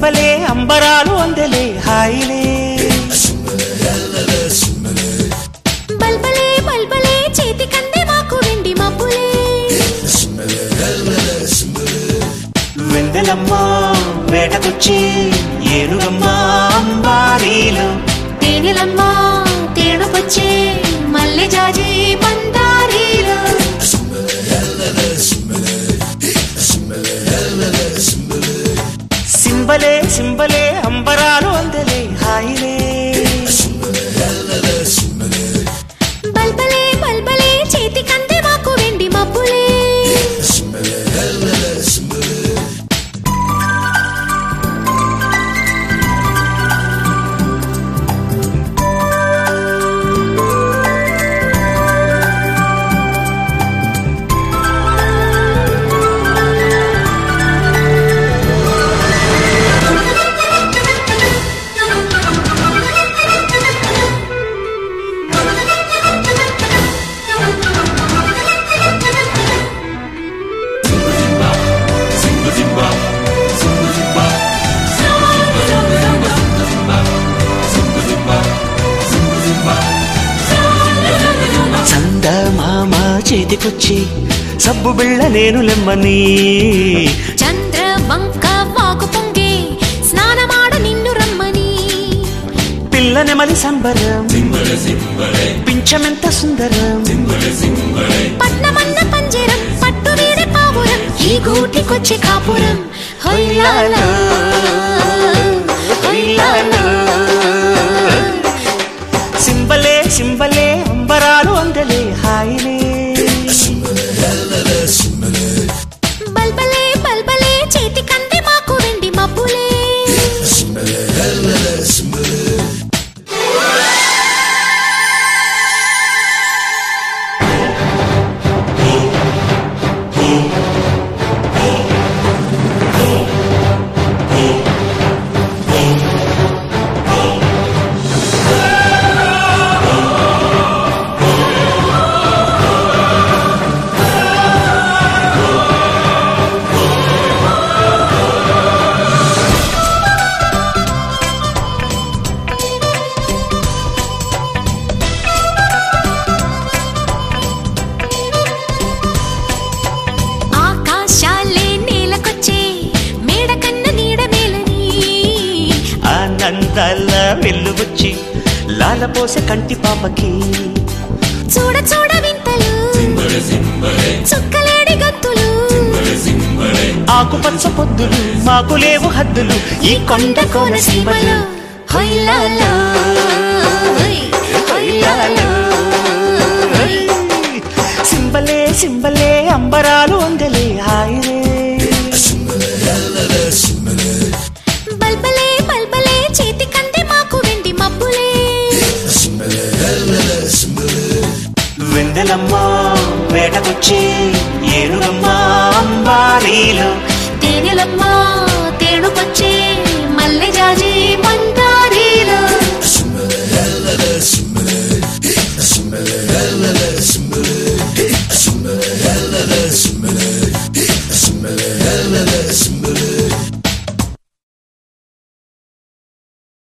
సింబలే అంబరాలు అందలే హాయిలే బల్బలే బల్బలే చేతి కందే మాకు వెండి మబ్బులే వెందెలమ్మ వేటకొచ్చి ఏనుగమ్మ అంబారీలు తేనెలమ్మ తేనుకొచ్చే మల్లె జాజి పందారీలు సింబలే సింబలే అంబరాలు అందలే హాయిలే బల్బలే బల్బలే చేతి కందే మాకు వెండి మబ్బులే చందమామ చేతికొచ్చి సబ్బు బిళ్ళ నేను లెమ్మని చంద్ర వంక వాకు పొంగే స్నానమాడు నిన్ను రమ్మని పిల్ల నెమలి సంబరం పించమెంత సుందరం పట్నమన్న పంజరం పట్టు వీడి పావురం ఈ గూటికొచ్చే కాపురం హొయ్యాలో హొయ్యాలో సింబలే సింబలే అంబరాలు అందలే హాయిలే బల్బలే బల్బలే చేతి కంది మాకు వెండి మబ్బులే ఆకాశాలే నేలకొచ్చే మేడ కన్న నీడ మేలని ఆనందాల వెల్లువచ్చి లాలపోసే కంటి పాపకి చూడ చూడ వింతలు చుక్కలేడి గంతులు ఆకుపచ్చ పొద్దులు మాకు లేవు హద్దులు ఈ కొండ కోన సీమలో హొయ్లాలో హొయ్, హొయ్లాలో హొయ్. సింబలే సింబలే అంబరాలు అందలే హాయిలే బల్బలే బల్బలే చేతి కంది మాకు వెండి మబ్బులే వెందెలమ్మ వేటకొచ్చి ఏనుగమ్మ అంబారీలు తేనెలమ్మ తేనుకొచ్చే